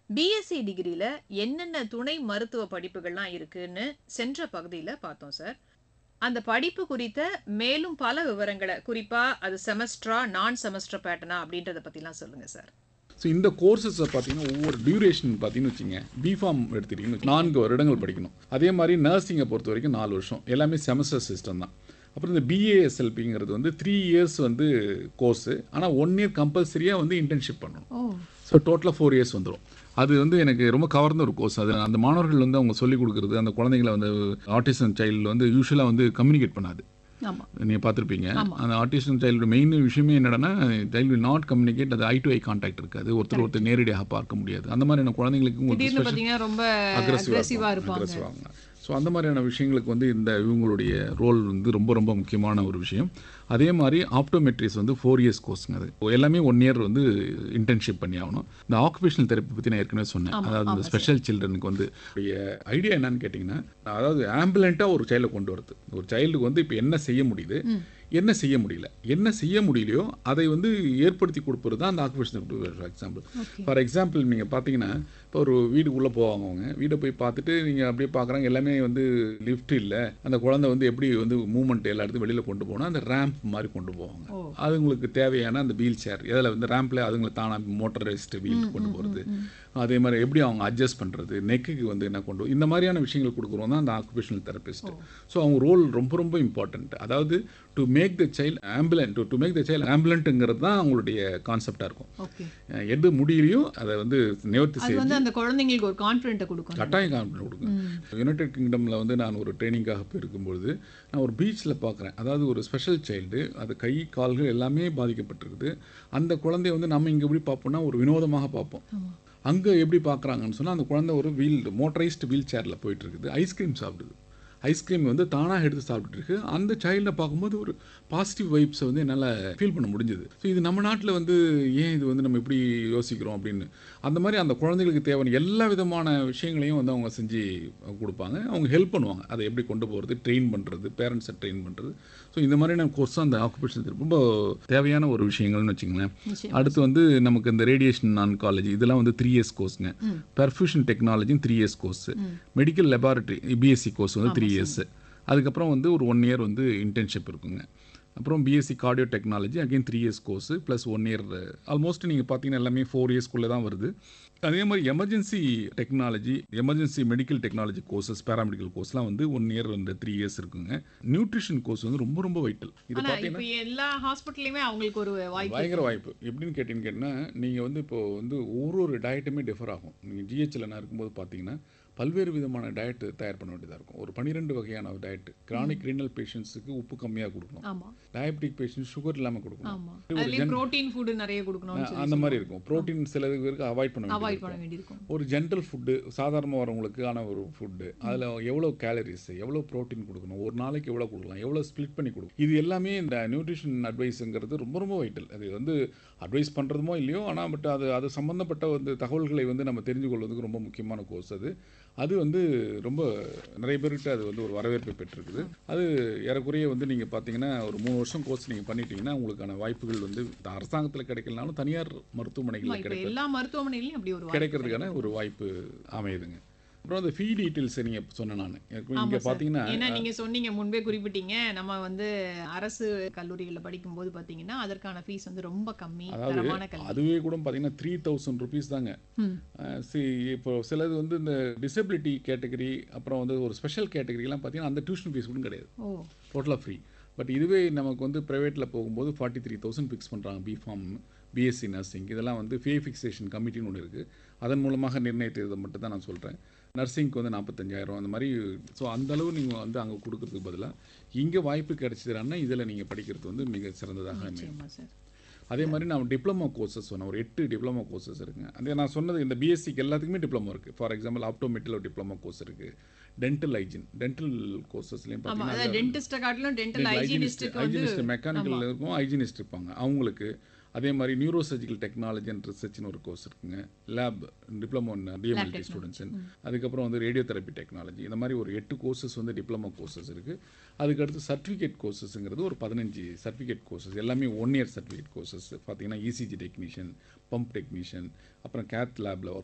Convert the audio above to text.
BSc டிகிரியில என்னென்ன துணை மருத்துவ படிப்புகள்லாம் இருக்குன்னு சென்ற பகுதியில பார்த்தோம் சார் அந்த படிப்பு குறித்த மேலும் பல விவரங்களை குறிப்பா அது செமஸ்டரா நான் செமஸ்டர் பேட்டர்னா அப்படின்றத பத்திலாம் சொல்லுங்க சார் ஸோ இந்த கோர்சஸை பார்த்தீங்கன்னா ஒவ்வொரு டியூரேஷன் பார்த்தீங்கன்னு வச்சுங்க பிஃபார்ம் எடுத்துட்டீங்கன்னு நான்கு வருடங்கள் படிக்கணும் அதே மாதிரி நர்சிங்கை பொறுத்த வரைக்கும் நாலு வருஷம் எல்லாமே செமஸ்டர் சிஸ்டம் தான் அப்புறம் இந்த பிஏஎஸ்எல்பிங்கிறது வந்து த்ரீ இயர்ஸ் வந்து கோர்ஸு ஆனால் ஒன் இயர் கம்பல்சரியாக வந்து இன்டர்ன்ஷிப் பண்ணணும் ஓ ஸோ டோட்டலாக ஃபோர் இயர்ஸ் வந்துடும் அது வந்து எனக்கு ரொம்ப கவர்ந்த ஒரு கோர்ஸ் அது அந்த மாணவர்கள் வந்து அவங்க சொல்லிக் கொடுக்குறது அந்த குழந்தைங்களை வந்து ஆட்டிசம் சைல்டு வந்து யூஸ்வலாக வந்து கம்யூனிகேட் பண்ணாது ஆமா நீங்கள் பார்த்துருப்பீங்க அந்த ஆர்டிஸ்டன் சைல்டு மெயின் விஷயமே என்னன்னா சைல்டு வில் நாட் கம்யூனிகேட் அது ஐ டு ஐ கான்டாக்ட் இருக்காது ஒருத்தர் ஒருத்தர் நேரடியாக பார்க்க முடியாது அந்த மாதிரியான குழந்தைங்களுக்கு உங்களுக்கு திடீர்னு பாத்தீங்கன்னா ரொம்ப அக்ரெசிவா இருப்பாங்க அக்ரெசிவாங்க ஸோ அந்த மாதிரியான விஷயங்களுக்கு வந்து இந்த இவங்களுடைய ரோல் வந்து ரொம்ப ரொம்ப முக்கியமான ஒரு விஷயம் அதே மாதிரி ஆப்டோமெட்ரிஸ் வந்து ஃபோர் இயர்ஸ் கோர்ஸுங்க அது எல்லாமே ஒன் இயர் வந்து இன்டர்ன்ஷிப் பண்ணி ஆகணும் இந்த ஆக்குபேஷனல் தெரப்பி பற்றி நான் ஏற்கனவே சொன்னேன் அதாவது இந்த ஸ்பெஷல் சில்ட்ரனுக்கு வந்து ஐடியா என்னன்னு கேட்டிங்கன்னா அதாவது ஆம்புலண்ட்டாக ஒரு சைல்டை கொண்டு வரது ஒரு சைல்டுக்கு வந்து இப்போ என்ன செய்ய முடியுது என்ன செய்ய முடியல என்ன செய்ய முடியலையோ அதை வந்து ஏற்படுத்தி கொடுப்பது தான் அந்த occupation for example for example நீங்கள் பார்த்தீங்கன்னா இப்போ ஒரு வீட்டுக்குள்ளே போவாங்க அவங்க வீடை போய் பார்த்துட்டு நீங்கள் அப்படியே பார்க்குறாங்க எல்லாமே வந்து லிஃப்ட் இல்லை அந்த குழந்தை வந்து எப்படி வந்து மூவ்மெண்ட் எல்லா இடத்துக்கும் வெளியில் கொண்டு போனால் அந்த ரேம்ப் மாதிரி கொண்டு போவாங்க அதுங்களுக்கு தேவையான அந்த வீல் சேர் இதில் வந்து ரேம்பில் அதுங்களை தானாக மோட்டரைஸ்டு வீல் கொண்டு போகிறது அதே மாதிரி எப்படி அவங்க அட்ஜஸ்ட் பண்ணுறது நெக்குக்கு வந்து என்ன கொண்டு இந்த மாதிரியான விஷயங்கள் கொடுக்குறோம் தான் அந்த ஆக்குபேஷனல் தெரபிஸ்ட் ஸோ அவங்க ரோல் ரொம்ப ரொம்ப இம்பார்ட்டன்ட் அதாவது to make the child ambulant to make the child ஆம்புலண்ட்டுங்கிறது தான் அவங்களுடைய கான்செப்டாக இருக்கும் ஓகே அஹ் எது முடியலையோ அதை வந்து நிவர்த்தி அது செய்து வந்து அந்த குழந்தைங்களுக்கு ஒரு கான்ஃபிடென்ட்டை கொடுக்கும் கட்டாயம் கான்ஃபிடன்ட் கொடுங்க யுனைடெட் கிங்டமில் வந்து நான் ஒரு ட்ரைனிங்காக போயிருக்கும்பொழுது நான் ஒரு பீச்சில் பார்க்குறேன் அதாவது ஒரு ஸ்பெஷல் சைல்டு அது கை கால்கள் எல்லாமே பாதிக்கப்பட்டிருக்குது அந்த குழந்தைய வந்து நம்ம இங்கே எப்படி பார்ப்போம்னா ஒரு வினோதமாக பார்ப்போம் அங்கே எப்படி பார்க்குறாங்கன்னு சொன்னால் அந்த குழந்தை ஒரு வீல் மோட்டரைஸ்டு வீல் சேரில் போயிட்டு இருக்குது ஐஸ்கிரீம் சாப்பிடுது ஐஸ்கிரீம் வந்து தானாக எடுத்து சாப்பிட்டுட்டு இருக்கு அந்த சைல்டை பார்க்கும்போது ஒரு பாசிட்டிவ் வைப்ஸை வந்து என்னால் ஃபீல் பண்ண முடிஞ்சது ஸோ இது நம்ம நாட்டில் வந்து ஏன் இது வந்து நம்ம இப்படி யோசிக்கிறோம் அப்படின்னு அந்த மாதிரி அந்த குழந்தைகளுக்கு தேவையான எல்லா விதமான விஷயங்களையும் வந்து அவங்க செஞ்சு கொடுப்பாங்க அவங்க ஹெல்ப் பண்ணுவாங்க அதை எப்படி கொண்டு போகிறது ட்ரெயின் பண்ணுறது பேரண்ட்ஸை ட்ரெயின் பண்ணுறது ஸோ இந்த மாதிரியான கோர்ஸ் தான் அந்த ஆக்குபேஷன் ரொம்ப தேவையான ஒரு விஷயங்கள்னு வச்சுங்களேன் நிச்சயம். அடுத்து வந்து நமக்கு இந்த ரேடியேஷன் ஆன்காலஜி இதெல்லாம் வந்து த்ரீ இயர்ஸ் கோர்ஸ்ங்க perfusion technology three years course medical laboratory BSc course வந்து த்ரீ இயர்ஸ் அதுக்கப்புறம் வந்து ஒரு ஒன் இயர் வந்து இன்டர்ன்ஷிப் இருக்குங்க அப்புறம் BSc cardio technology again three years course plus one year almost நீங்கள் பார்த்தீங்கன்னா எல்லாமே ஃபோர் இயர்ஸ்க்குள்ளே தான் வருது அதே மாதிரி emergency technology emergency medical technology courses paramedical கோர்ஸ்லாம் வந்து ஒன் இயர் ரெண்டு த்ரீ இயர்ஸ் இருக்குங்க நியூட்ரிஷன் கோர்ஸ் வந்து ரொம்ப ரொம்ப வைட்டல் இது ஆனா இப்ப எல்லா ஹாஸ்பிட்டல்லையுமே அவங்களுக்கு ஒரு வாய்ப்பு பயங்கர வாய்ப்பு எப்படின்னு கேட்டீங்கன்னு கேட்டிங்கன்னா நீங்கள் வந்து இப்போ வந்து ஒரு ஒரு டயட்டுமே டிஃபர் ஆகும் நீங்கள் ஜிஹெச்சில் நான் இருக்கும்போது பார்த்தீங்கன்னா பல்வேறு விதமான டயட் தயார் பண்ண வேண்டியதாக இருக்கும் ஒரு பன்னிரெண்டு வகையான டயட் கிரானிக் ரீனல் பேஷண்ட்ஸுக்கு உப்பு கம்மியாக கொடுக்கணும் ஆமா டயபெட்டிக் பேஷண்ட் சுகர் இல்லாமல் கொடுக்கணும் ஆமா அதுலயும் புரோட்டீன் ஃபுட் நிறைய கொடுக்கணும்னு சொல்லி அந்த மாதிரி இருக்கும் ப்ரோட்டீன் சில பேருக்கு அவாய்ட் பண்ண அவாய்ட் வேண்டியது பண்ண வேண்டியிருக்கும் ஒரு ஜென்ரல் ஃபுட்டு சாதாரணமாக வரவங்களுக்கான ஒரு ஃபுட்டு அதில் எவ்வளோ கேலரிஸ் எவ்வளோ ப்ரோட்டீன் கொடுக்கணும் ஒரு நாளைக்கு எவ்வளோ கொடுக்கலாம் எவ்வளோ ஸ்ப்ளிட் பண்ணி கொடுக்கணும் இது எல்லாமே இந்த நியூட்ரிஷன் அட்வைஸுங்கிறது ரொம்ப ரொம்ப வைட்டல் அது வந்து அட்வைஸ் பண்ணுறதுமோ இல்லையோ ஆனால் பட் அது அது சம்மந்தப்பட்ட வந்து தகவல்களை வந்து நம்ம தெரிஞ்சு கொள்வதுக்கு ரொம்ப முக்கியமான கோர்ஸ் அது அது வந்து ரொம்ப நிறைய பேர்கிட்ட அது வந்து ஒரு வரவேற்பை பெற்றிருக்குது அது ஏறக்குறைய வந்து நீங்கள் பார்த்தீங்கன்னா ஒரு மூணு வருஷம் கோர்ஸ் நீங்கள் பண்ணிட்டீங்கன்னா உங்களுக்கான வாய்ப்புகள் வந்து அரசாங்கத்தில் கிடைக்கலனாலும் தனியார் மருத்துவமனைகளில் இப்ப கிடைக்கும் எல்லா மருத்துவமனையிலயும் அப்படி ஒரு வாய்ப்பு கிடைக்கிறதுக்கான ஒரு வாய்ப்பு அமையுதுங்க அப்புறம் அந்த ஃபீ டீட்டெயில்ஸ் நீங்கள் சொன்னேன் நான் ஆமா இங்கே சார். பார்த்தீங்கன்னா ஏன்னா நீங்க சொன்னீங்க முன்பே குறிப்பிட்டீங்க நம்ம வந்து அரசு கல்லூரிகளில் படிக்கும்போது பாத்தீங்கன்னா அதற்கான ஃபீஸ் வந்து ரொம்ப கம்மி தரமான கல்வி அதுவே கூட பார்த்தீங்கன்னா த்ரீ தௌசண்ட் ருபீஸ் தாங்க ம். அஹ் சி இப்போ சிலது வந்து இந்த டிசபிலிட்டி கேட்டகரி அப்புறம் வந்து ஒரு ஸ்பெஷல் கேட்டகரிலாம் பார்த்தீங்கன்னா அந்த டியூஷன் ஃபீஸ் கூட கிடையாது ஓ டோட்டலாக ஃப்ரீ பட் இதுவே நமக்கு வந்து ப்ரைவேட்டில் போகும்போது ஃபார்ட்டி த்ரீ தௌசண்ட் ஃபிக்ஸ் பண்ணுறாங்க பிஃபார்ம் பிஎஸ்சி நர்சிங் இதெல்லாம் வந்து ஃபே ஃபிக்சேஷன் கமிட்டின்னு ஒன்று இருக்குது அதன் மூலமாக நிர்ணயித்ததை மட்டும் தான் நான் சொல்கிறேன் நர்சிங்க்கு வந்து நாற்பத்தஞ்சாயிரம் அந்த மாதிரி ஸோ அந்த அளவு நீங்கள் வந்து அங்கே கொடுக்கறதுக்கு பதிலாக இங்கே வாய்ப்பு கிடைச்சதுன்னா இதில் நீங்கள் படிக்கிறது வந்து மிக சிறந்ததாக அமையும் நிச்சயமா சார் அதே மாதிரி நான் டிப்ளமோ கோர்சஸ் சொன்னேன் ஒரு எட்டு டிப்ளமோ கோர்சஸ் இருக்குங்க அதே நான் சொன்னது இந்த பிஎஸ்சிக்கு எல்லாத்துக்குமே டிப்ளமோ இருக்குது ஃபார் எக்ஸாம்பிள் ஆப்டோமெட்டில் ஒரு டிப்ளமோ கோர்ஸ் இருக்குது டென்டல் ஹைஜின் டென்டல் கோர்சஸ்லையும் ஆமா பார்த்தீங்கன்னா அதாவது டென்டிஸ்ட காட்டிலும் டென்டல் ஹைஜீனிஸ்டுக்கு வந்து ஹைஜினிஸ்ட் மெக்கானிக்கல் இருக்கும் ஹைஜினிஸ்ட் இருப்பாங்க அவங்களுக்கு அதே மாதிரி நியூரோ சர்ஜிக்கல் டெக்னாலஜி அண்ட் ரிசர்ச்னு ஒரு கோர்ஸ் இருக்குங்க லேப் டிப்ளமோ டிஎம்எல்டி ஸ்டூடெண்ட்ஸ் அதுக்கப்புறம் வந்து ரேடியோ தெரப்பி டெக்னாலஜி இந்த மாதிரி ஒரு எட்டு கோர்சஸ் வந்து டிப்ளமோ கோர்சஸ் இருக்குது அதுக்கடுத்து சர்டிஃபிகேட் கோர்சஸ்ங்கிறது ஒரு பதினஞ்சு சர்டிஃபிகேட் கோர்சஸ் எல்லாமே ஒன் இயர் சர்டிஃபிகேட் கோர்சஸ் பார்த்தீங்கன்னா இசிஜி டெக்னீஷியன் பம்ப் டெக்னீஷியன் அப்புறம் கேத் லேபில் ஒர்க்